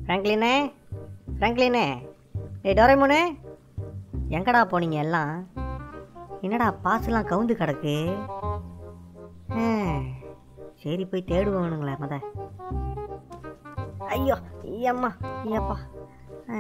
ஃப்ராங்க்லினே ஃப்ராங்க்லினே ஏய் டோரேமோனே எங்கடா போனீங்க எல்லாம் என்னடா பாசுலாம் கவுந்து கிடக்கு ஆ, சரி போய் தேடுவானுங்களே மத ஐயோ ஐயம்மா ஐயப்பா ஆ.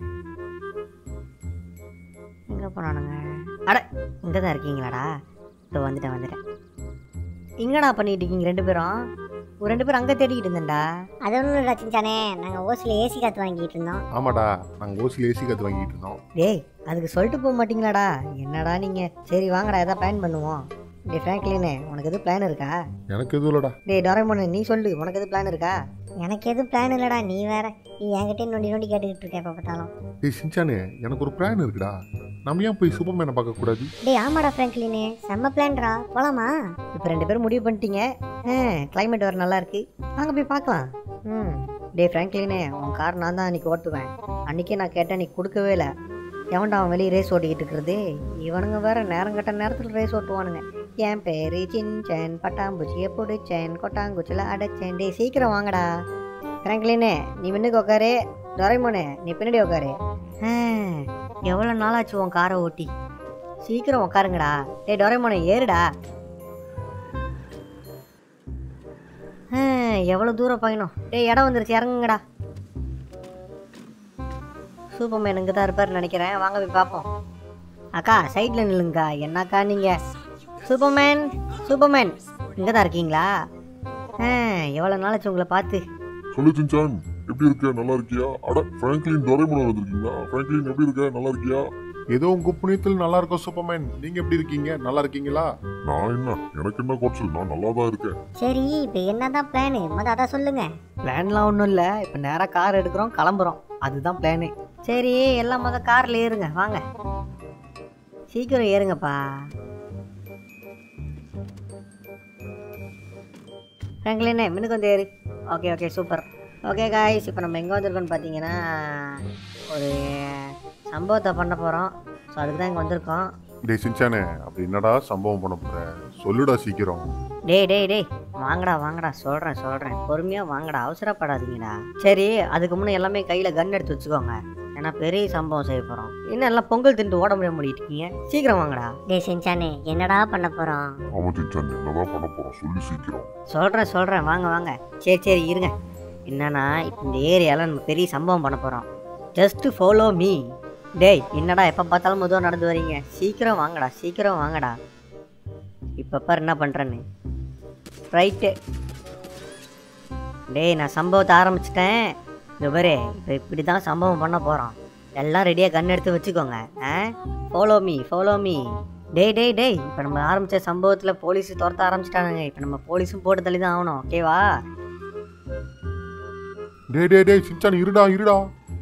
எங்கே போனானுங்க அட இங்கே தான் இருக்கீங்களாடா இதோ வந்துட்டேன் வந்துட்டேன் எங்கடா பண்ணிட்டு இருக்கீங்க ரெண்டு பேரும் ஒரு ரெண்டு பேரும் அங்கே தேடிக்கிட்டு இருந்தேன்டா அது ஒன்றும் இல்லை சிஞ்சானே நாங்கள் ஓசில் ஏசி காற்று வாங்கிட்டு இருந்தோம் ஆமாடா நாங்கள் ஓசியில் ஏசி காற்று வாங்கிட்டு இருந்தோம் டேய் அதுக்கு சொல்லிட்டு போக மாட்டீங்களாடா என்னடா நீங்கள் சரி வாங்கடா எதாவது பிளான் பண்ணுவோம் டேய் ஃப்ராங்க்லினே உனக்கு எதுவும் பிளான் இருக்கா எனக்கு எதுவும் இல்லடா டேய் டோரேமோனே நீ சொல்லு உனக்கு எதுவும் பிளான் இருக்கா எனக்கு எதுவும் பிளான் இல்லைடா நீ வேற நீ என்கிட்டே நொண்டி நொண்டி கேட்டுக்கிட்டு இருக்க எப்போ பார்த்தாலும் டேய் சின்சானே எனக்கு ஒரு பிளான் இருக்குடா நம்ம ஏன் போய் சூப்பர்மேனை பார்க்கக்கூடாது டேய் ஆமாடா ஃப்ராங்க்லினே செம்ம பிளான்டா போலாமா இப்போ ரெண்டு பேரும் முடிவு பண்ணிட்டீங்க கிளைமேட் வேறு நல்லா இருக்கு வாங்க போய் பார்க்கலாம் ம் டேய் ஃப்ராங்க்லினே உன் கார் நான் தான் அன்றைக்கி ஓட்டுவேன் அன்றைக்கே நான் கேட்டேன் நீ கொடுக்கவே இல்லை எவன்டா அவன் வெளியே ரேஸ் ஓட்டிக்கிட்டு இருக்கிறது இவனுங்க வேற நேரம் கட்ட நேரத்தில் ரேஸ் ஓட்டுவானுங்க என் பேரு சின்சன் பட்டாம்பூச்சியை பிடிச்சேன் கொட்டாங்குச்சியில் அடைச்சேன் டேய் சீக்கிரம் வாங்கடா ஃப்ராங்க்லினே நீ முன்னுக்கு உட்காரு டொரைமோனே நீ பின்னாடி உட்காரு ஆ, எவ்வளோ நாளாச்சு உன் காரை ஓட்டி சீக்கிரம் உட்காருங்கடா டேய் டொரைமோனே ஏறுடா ஆ, எவ்வளோ தூரம் பயணம் டேய் இடம் வந்துருச்சு இறங்குங்கடா சூப்பர்மேன் இங்கே தான் இருப்பார் நினைக்கிறேன் வாங்க போய் பார்ப்போம் அக்கா சைடில் நில்லுங்கக்கா என்னக்கா நீங்கள் சூப்பர்மேன் சூப்பர்மேன் இங்கே தான் இருக்கீங்களா ஆ எவ்வளோ நாளாச்சு உங்களை பார்த்து சொல்லு சின்சான் எப்படி இருக்க நல்லா இருக்கியா அட பிராங்க்லின் டொரேமோன் வந்திருக்கீங்களா பிராங்க்லின் எப்படி இருக்க நல்லா இருக்கியா ஏதோ உங்க புண்ணியத்தில் நல்லா இருக்கும் சூப்பர்மேன் நீங்க எப்படி இருக்கீங்க நல்லா இருக்கீங்களா நான் என்ன எனக்கு என்ன குறைச்சல் நான் நல்லா தான் இருக்கேன் சரி இப்போ என்னதான் பிளானு மொதல் அதான் சொல்லுங்க பிளான்லாம் ஒன்றும் இல்லை இப்போ நேராக கார் எடுக்கிறோம் கிளம்புறோம் அதுதான் பிளானு சரி எல்லாம் முத காரில் ஏறுங்க வாங்க சீக்கிரம் ஏறுங்கப்பா ஃப்ராங்க்லினே மின்னுக்கு வந்து ஏறு okay okay super okay guys இப்போ நம்ம எங்கே வந்திருக்கோம்னு பார்த்தீங்கன்னா ஒரு சம்பவத்தை பண்ண போகிறோம் ஸோ அதுக்கு தான் இங்கே வந்திருக்கோம் டேய் சின்சானே அப்படி என்னடா சம்பவம் பண்ண போற சொல்லுடா சீக்கிரம் டேய் டேய் டேய் வாங்கடா வாங்கடா சொல்கிறேன் சொல்கிறேன் பொறுமையாக வாங்கடா அவசரப்படாதீங்கடா சரி அதுக்கு முன்னே எல்லாமே கையில் கன் எடுத்து வச்சுக்கோங்க ஏன்னா பெரிய சம்பவம் செய்ய போகிறோம் இன்னும் எல்லாம் பொங்கல் திண்டு ஓட முடிய முடியிட்டு இருக்கீங்க சீக்கிரம் வாங்கடா டேய் சிஞ்சானே என்னடா பண்ண போகிறோம் ஆமா சின்சான் என்னதான் பண்ண போறோம் சொல்லி சீக்கிரம் சொல்கிறேன் சொல்கிறேன் வாங்க வாங்க சரி சரி இருங்க என்னன்னா இப்போ இந்த ஏரியாவில் நம்ம பெரிய சம்பவம் பண்ண போகிறோம் ஜஸ்ட் ஃபாலோ மீ டேய் என்னடா எப்போ பார்த்தாலும் மெதுவாக நடந்து வரீங்க சீக்கிரம் வாங்கடா சீக்கிரம் வாங்கடா இப்போ பாரு என்ன பண்ணுறேன்னு ரைட்டு டேய் நான் சம்பவத்தை ஆரம்பிச்சிட்டேன் இந்த பாரு இப்போ இப்படி தான் சம்பவம் பண்ண போகிறோம் எல்லாம் ரெடியாக கன் எடுத்து வச்சுக்கோங்க ஆ ஃபாலோ மீ ஃபாலோ மீ டேய் டேய் டேய் இப்போ நம்ம ஆரம்பித்த சம்பவத்தில் போலீஸ் துரத்த ஆரம்பிச்சிட்டானுங்க இப்போ நம்ம போலீஸும் போட்டு தள்ளி தான் ஆகணும் ஓகேவா டேய் டேய் டேய் சின்சான் இருடா இருடா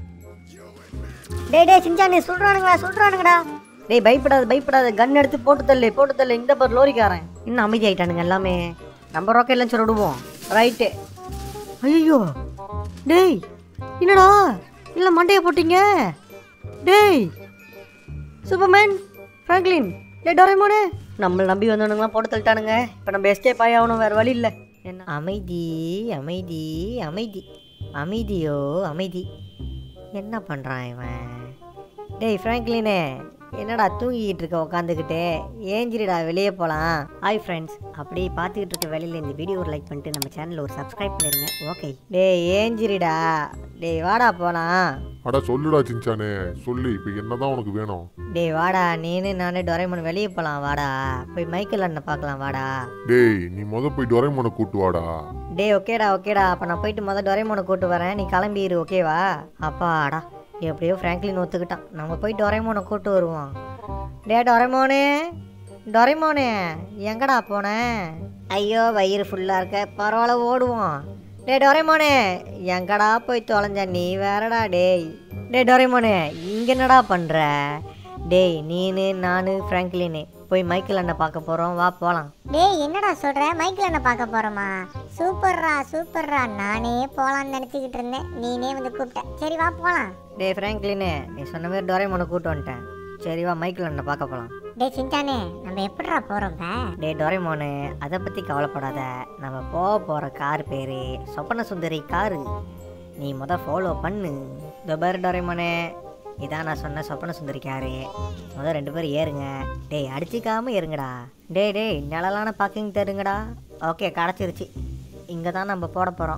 டேய் டேய் சிஞ்சானே சொல்கிறானுங்களா சொல்கிறானுங்கடா டேய் பயப்படாத பயப்படாத கன் எடுத்து போட்டு தள்ளு போட்டு தள்ளு இந்த பாரு லோரிக்காரன் இன்னும் அமைதி ஆயிட்டானுங்க எல்லாமே நம்ம ரொக்க இல்லைன்னு சொல்லி விடுவோம் ரைட்டு ஐயோ டேய் என்னடா இல்லை மண்டையை போட்டீங்க டேய் சூப்பர்மேன் ஃப்ராங்க்லின் டேய் டோரேமோனே நம்மளை நம்பி வந்தவனுங்களாம் போட்டு தள்ளிட்டானுங்க இப்போ நம்ம எஸ்கேப் ஆகி ஆகணும் வேறு வழி இல்லை என்ன அமைதி அமைதி அமைதி அமைதியோ அமைதி என்ன பண்ணுறான் இவன் டேய் ஃப்ராங்க்லினே என்னடா தூங்கிக்கிட்டு இருக்க உட்காந்துக்கிட்டு ஏஞ்சிரிடா வெளியே போகலாம் ஹாய் ஃப்ரெண்ட்ஸ் அப்படி பார்த்துக்கிட்டு இருக்க வெளியில் இந்த வீடியோ ஒரு லைக் பண்ணிட்டு நம்ம சேனலில் ஒரு சப்ஸ்கிரைப் பண்ணிருங்க ஓகே டேய் ஏஞ்சிரிடா டேய் வாடா போகலாம் அட சொல்லுடா சின்சானே சொல்லு இப்போ என்னதான் உனக்கு வேணும் டேய் வாடா நீனு நானே டொரைமன் வெளியே போகலாம் வாடா போய் மைக்கேல் அண்ணன் பார்க்கலாம் வாடா டேய் நீ முத போய் டொரைமோனை கூட்டு வாடா டேய் ஓகேடா ஓகேடா அப்போ நான் போயிட்டு மொதல் டொரைமோனை கூட்டு வரேன் நீ கிளம்பிடு ஓகேவா அப்பாடா எப்படியோ ஃப்ராங்க்லின் ஒத்துக்கிட்டான் நம்ம போய் டொரைமோனை கூட்டு வருவோம் டே டொரைமோனே டொரைமோனே எங்கடா போனேன் ஐயோ வயிறு ஃபுல்லாக இருக்க பரவாயில்ல ஓடுவோம் டே டொரைமோனே எங்கடா போய் தொலைஞ்ச நீ வேறடா டேய் டே டொரைமோனே இங்க என்னடா பண்ணுற டேய் நீனு நான் ஃப்ராங்க்லினு போய் மைக்கேல் அண்ணன் பார்க்க போகிறோம் வா போகலாம் டேய் என்னடா சொல்ற மைக்கில் என்ன பார்க்க போறோமா சூப்பர்ரா சூப்பர்ரா நானே போலாம்னு நினச்சிக்கிட்டு இருந்தேன் நீனே வந்து கூப்பிட்ட சரி வா போலாம் டே ஃப்ராங்க்லினு நீ சொன்ன மாதிரி டொரைமோனை கூட்டு வந்துட்டேன் சரி வா மைக்கேல் அண்ணனை பார்க்க போகலாம் டேய் சிஞ்சானே நம்ம எப்படிடா போறோம் இப்ப? டே டொரைமோனு அதை பற்றி கவலைப்படாத நம்ம போக போகிற கார் பேர் சொப்பன சுந்தரி காரு நீ முத ஃபாலோ பண்ணு இந்த பாரு டோரேமானே இதான் நான் சொன்ன சொப்பன சுந்தரிக்காரு முத ரெண்டு பேரும் ஏறுங்க டேய் அடிச்சிக்காம ஏறுங்கடா டேய் டேய் நிழலான பார்க்கிங் தருங்கடா ஓகே கிடச்சிருச்சு இங்கே தான் நம்ம போட போகிறோம்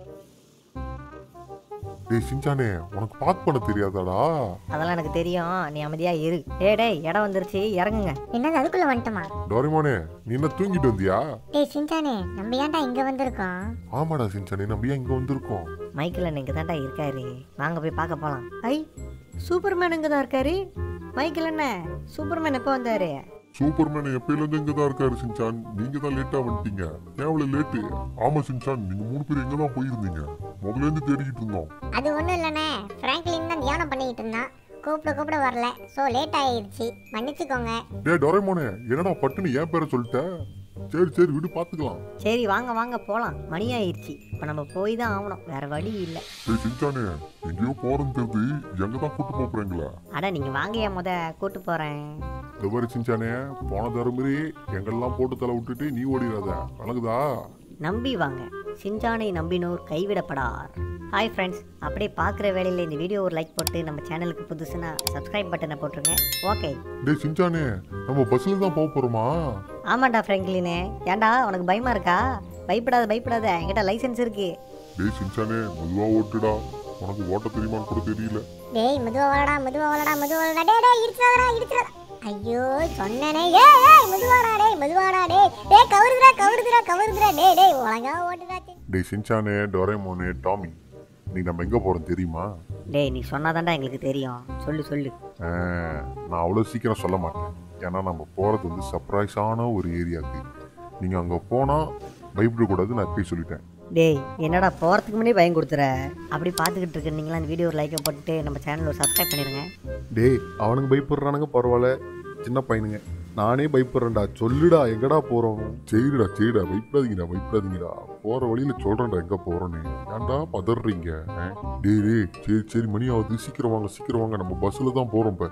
டேய் சின்சானே உனக்கு பார்க் பண்ண தெரியாதாடா அதெல்லாம் எனக்கு தெரியும் நீ அமைதியாக இரு டேய் டேய் இடம் வந்துருச்சு இறங்குங்க என்னது அதுக்குள்ள வந்துட்டோமா டோரிமானே நீ என்ன தூங்கிட்டு வந்தியா டேய் சின்சானே நம்ம ஏன்டா இங்க வந்திருக்கோம் ஆமாடா சின்சானே நம்ம ஏன் இங்க வந்திருக்கோம் மைக்கில் இங்கே தான்டா இருக்காரு வாங்க போய் பார்க்க போகலாம் ஐ சூப்பர்மேன் இங்கே தான் இருக்காரு மைக்கில் என்ன சூப்பர்மேன் எப்போ வந்தாரு சூப்பர்மேன் எப்பயில இருந்து இங்க தான் இருக்காரு சின்சான் நீங்க தான் லேட்டா வந்துட்டீங்க ஏன் அவ்வளவு லேட்டு ஆமா சின்சான் நீங்க மூணு பேர் எங்க தான் போயிருந்தீங்க முதல்ல இருந்து தேடிக்கிட்டு இருந்தோம் அது ஒண்ணும் இல்லைண்ணே ஃப்ராங்க்லின் தான் தியானம் பண்ணிக்கிட்டு இருந்தான் கூப்பிட கூப்பிட வரல ஸோ லேட் ஆயிடுச்சு மன்னிச்சுக்கோங்க டேய் டோரேமோனே என்னடா பட்டுன்னு ஏன் பேரை சொல்லிட்ட சரி சரி விடு பாத்துக்கலாம் சரி வாங்க வாங்க போகலாம் மணி ஆயிடுச்சு இப்போ நம்ம போய் தான் ஆகணும் வேற வழி இல்லை டேய் சின்சானே எங்கேயோ போறேன்னு தெரிஞ்சு எங்க தான் கூட்டு போறீங்களா அட நீங்கள் வாங்க என் முத கூட்டு போகிறேன் இந்த மாதிரி சின்சானே போன தருமரி எங்கெல்லாம் போட்டு தலை விட்டுட்டு நீ ஓடிடாத வழங்குதா நம்பி வாங்க சிஞ்சானை நம்பினோர் கைவிடப்படார் ஹாய் ஃப்ரெண்ட்ஸ் அப்படியே பார்க்குற வேலையில் இந்த வீடியோ ஒரு லைக் போட்டு நம்ம சேனலுக்கு புதுசுனா சப்ஸ்கிரைப் பட்டனை போட்டுருங்க ஓகே டேய் சின்சானே நம்ம பஸ்ல தான் போக போறோமா ஆமாண்டா ஃப்ரெங்க்லினே ஏன்டா உனக்கு பயமா இருக்கா பயப்படாத பயப்படாத என்கிட்ட லைசென்ஸ் இருக்கு டேய் சின்சானே மெதுவா ஓட்டுடா உனக்கு ஓட்ட தெரியுமான்னு கூட தெரியல டேய் மெதுவா வாடா மெதுவா வாடா மெதுவா வாடா டேய் டேய் இடிச்சாதடா இடிச்சாதடா ஐயோ சொன்னனே ஏய் ஏய் மெதுவாடா டேய் மெதுவாடா டேய் டேய் கவருதுடா கவருதுடா கவருதுடா டேய் டேய் ஒழுங்கா ஓட்டுடா சி. டேய் சின்சானே டொரேமோனே டாமி நீ நம்ம எங்க போறோம் தெரியுமா டேய் நீ சொன்னாதான்டா எங்களுக்கு தெரியும் சொல்லு சொல்லு ஆ, நான் அவ்வளோ சீக்கிரம் சொல்ல மாட்டேன் ஏன்னா நம்ம போறது வந்து சர்ப்ரைஸான ஒரு ஏரியாவுக்கு நீங்க அங்க போனா பயப்படக்கூடாது நான் போய் சொல்லிட்டேன் டேய் என்னடா போகிறதுக்கு முன்னாடி பயம் கொடுத்துற அப்படி பார்த்துக்கிட்டு இருக்க நீங்களா இந்த வீடியோ ஒரு லைக்கை போட்டுட்டு நம்ம சேனல் ஒரு சப்ஸ்கிரைப் பண்ணிடுங்க டேய் அவனுங்க பயப்படுறானுங்க பரவாயில்ல சின்ன பையனுங்க நானே பயப்படுறேன்டா சொல்லுடா எங்கடா போறோம் சரிடா சரிடா பயப்படாதீங்கடா பயப்படாதீங்கடா போற வழியில சொல்றேன்டா எங்க போறோன்னு ஏன்டா பதறீங்க ஆ? டேய் டேய் சரி சரி மணி ஆகுது சீக்கிரம் வாங்க சீக்கிரம் வாங்க நம்ம பஸ்ல தான் போறோம் இப்ப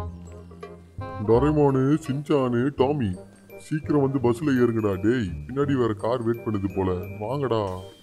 டொரைமோனு சின்சானு டாமி சீக்கிரம் வந்து பஸ்ல ஏறுங்கடா டேய் பின்னாடி வேற கார் வெயிட் பண்ணுது போல வாங்கடா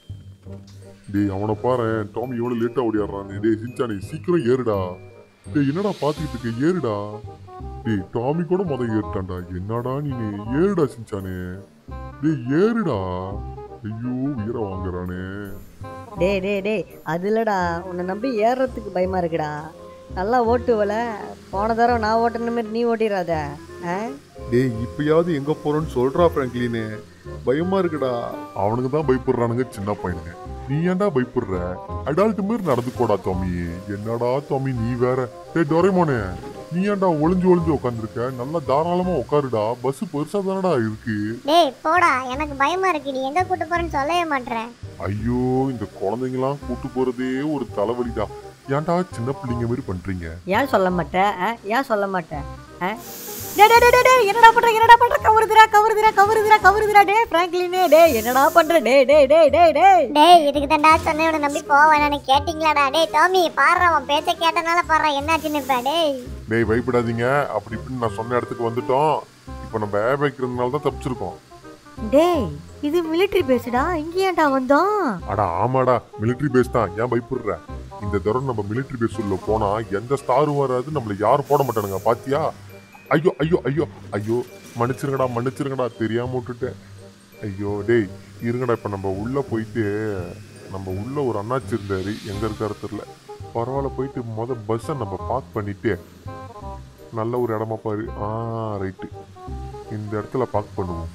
டேய் அவனை பாரு டாமி எவ்வளவு லேட்டா ஓடிடுறான்னு டேய் சின்சானே சீக்கிரம் ஏறுடா டேய் என்னடா பாத்துக்கிட்டு இருக்க ஏறுடா டேய் டாமி கூட முத ஏறிட்டான்டா என்னடா நீ ஏறுடா சின்சானே டேய் ஏறுடா ஐயோ உயிரை வாங்குறானே டேய் டேய் டேய் அது இல்லடா உன்னை நம்பி ஏறுறதுக்கு பயமா இருக்குடா நல்லா ஓட்டுவல போன தடவை நான் ஓட்டுன மாதிரி நீ ஓட்டிடாத ஆ டேய் இப்பயாவது எங்க போறோம்னு சொல்றா ஃப்ராங்க்லினு பயமா இருக்குடா அவனுக்கு தான் பயப்படுறானுங்க சின்ன பையனுங்க நீ ஏன்டா பயப்படுற அடால்ட் மாதிரி நடந்துக்கோடா தோமி என்னடா தோமி நீ வேற டேய் டொரேமோனே நீ ஏன்டா ஒளிஞ்சு ஒளிஞ்சு உட்காந்துருக்க நல்லா தாராளமா உட்காருடா பஸ் பெருசா தானடா இருக்கு டேய் போடா எனக்கு பயமா இருக்கு நீ எங்க கூட்டு போறேன்னு சொல்லவே மாட்டேற ஐயோ இந்த குழந்தைங்களாம் கூட்டு போறதே ஒரு தலைவலிடா ஏன்டா சின்ன பிள்ளைங்க மாதிரி பண்றீங்க ஏன் சொல்ல மாட்டேன் ஆ? ஏன் சொல்ல மாட்டேன் ஆ? டேய் டேய், டேய், டேய், டேய், என்னடா பண்ற என்னடா பண்ற கவருதுடா கவருதுடா கவருதுடா கவருதுடா டேய் பிராங்க்லினே டேய் என்னடா பண்ற டேய் டேய் டேய் டேய் டேய் டேய் இதுக்கு தான்டா சொன்னேன் உன்னை நம்பி போவேன்னு கேட்டிங்களாடா டேய் டாமி பாடுறா உன் பேச்ச கேட்டனால பாடுறா என்னாச்சுன்னு இப்ப டேய் டேய் பயப்படாதீங்க அப்படி இப்படின்னு நான் சொன்ன இடத்துக்கு வந்துட்டோம் இப்போ நம்ம ஏர் வைக்கிறதுனால தான் தப்பிச்சிருக்கோம் டேய் இது மிலிட்டரி பேஸ்டா இங்க ஏன்டா வந்தோம் அட ஆமாடா மிலிட்டரி பேஸ் தான் ஏன் பயப்படுற இந்த தடவை நம்ம மிலிட்டரி பேஸ் உள்ள போனா எந்த ஸ்டாரும் வராது நம்மள யாரும் போட மாட்டானுங்க பாத்தியா ஐயோ ஐயோ ஐயோ ஐயோ மன்னிச்சிருங்கடா மன்னிச்சிருங்கடா தெரியாம விட்டுட்டேன் ஐயோ டேய் இருங்கடா இப்ப நம்ம உள்ள போயிட்டு நம்ம உள்ள ஒரு அண்ணாச்சி இருந்தாரு எங்க இருக்காரு தெரியல பரவாயில்ல போயிட்டு முத பஸ்ஸை நம்ம பார்க் பண்ணிட்டு நல்ல ஒரு இடமா பாரு ஆ ரைட்டு இந்த இடத்துல பார்க் பண்ணுவோம்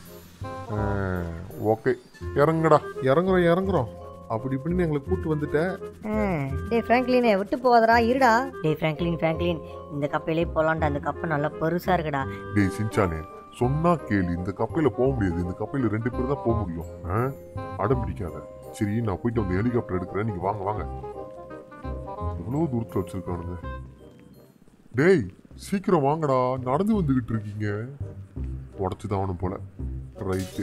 ஓகே இறங்குடா இறங்குறோம் இறங்குறோம் அப்படி இப்படின்னு எங்களை கூட்டு வந்துட்ட ஆ, டேய் ஃப்ராங்க்லினே விட்டு போகாதடா இருடா டேய் ஃப்ராங்க்லின் ஃப்ராங்க்லின் இந்த கப்பையிலே போலான்டா அந்த கப்பு நல்லா பெருசா இருக்குடா டேய் சின்சானே சொன்னா கேளு இந்த கப்பையில போக முடியாது இந்த கப்பையில ரெண்டு பேர் தான் போக முடியும் ஆ? அடம் பிடிக்காத சரி நான் போயிட்டு வந்து ஹெலிகாப்டர் எடுக்கிறேன் நீங்க வாங்க வாங்க எவ்வளவு தூரத்துல வச்சிருக்கானுங்க டேய் சீக்கிரம் வாங்கடா நடந்து வந்துகிட்டு இருக்கீங்க உடச்சுதான் அவனு போல ரைட்டு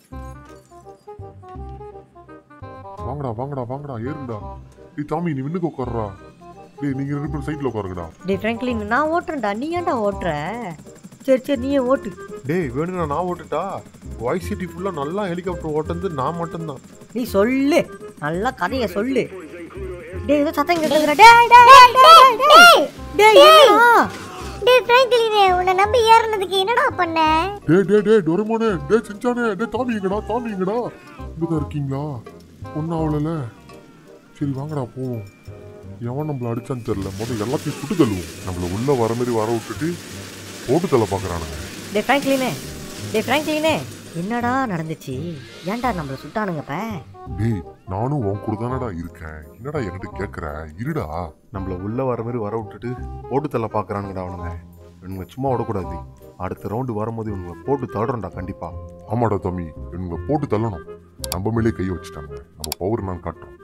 வாங்கடா வாங்கடா வாங்கடா ஏறுடா டேய் தாமி நீ விண்ணுக்கு உட்காருடா டேய் நீங்க ரெண்டு பேரும் சைட்ல உட்காருங்கடா டேய் ஃப்ராங்க்லின் நான் ஓட்டுறேன்டா நீ ஏன்டா ஓட்டுற சரி சரி நீயே ஓட்டு டேய் வேணும்னா நான் ஓட்டுட்டா வாய்ஸ் சிட்டி ஃபுல்லா நல்லா ஹெலிகாப்டர் ஓட்டுறது நான் மட்டும்தான் நீ சொல்லு நல்லா கதையை சொல்லு டேய் ஏதோ சத்தம் கேக்குதுடா டேய் டேய் டேய் டேய் டேய் டேய் என்னடா டேய் ஃப்ராங்க்லினே உன்னை நம்பி ஏறினதுக்கு என்னடா பண்ண டே டே டே டொரமோனே டே செஞ்சானே டே தாமி எங்கடா தாமி எங்கடா இங்கதான் இருக்கீங்களா ஒன்னும் ஆகல சரி வாங்கடா போவோம் எவன் நம்மள அடிச்சான்னு தெரியல முதல்ல எல்லாத்தையும் சுட்டு தள்ளுவோம் நம்மள உள்ள வர மாதிரி வர விட்டுட்டு போட்டு தள்ள பாக்குறானுங்க டேய் ஃப்ராங்க்லினே டேய் ஃப்ராங்க்லினே என்னடா நடந்துச்சு ஏன்டா நம்மள சுட்டானுங்கப்ப டேய் நானும் உன் கூட தானடா இருக்கேன் என்னடா என்கிட்ட கேக்குற இருடா நம்மள உள்ள வர மாதிரி வர விட்டுட்டு போட்டு தள்ள பாக்குறானுங்கடா அவனுங்க இவனுங்க சும்மா விடக்கூடாது அடுத்த ரவுண்டு வரும்போது இவனுங்க போட்டு தடுறோம்டா கண்டிப்பா ஆமாடா தம்பி இவனுங்களை போட்டு தள்ளணும் நம்ம மேலே கை வச்சுட்டாங்க நம்ம பவர் நான் காட்டுறோம்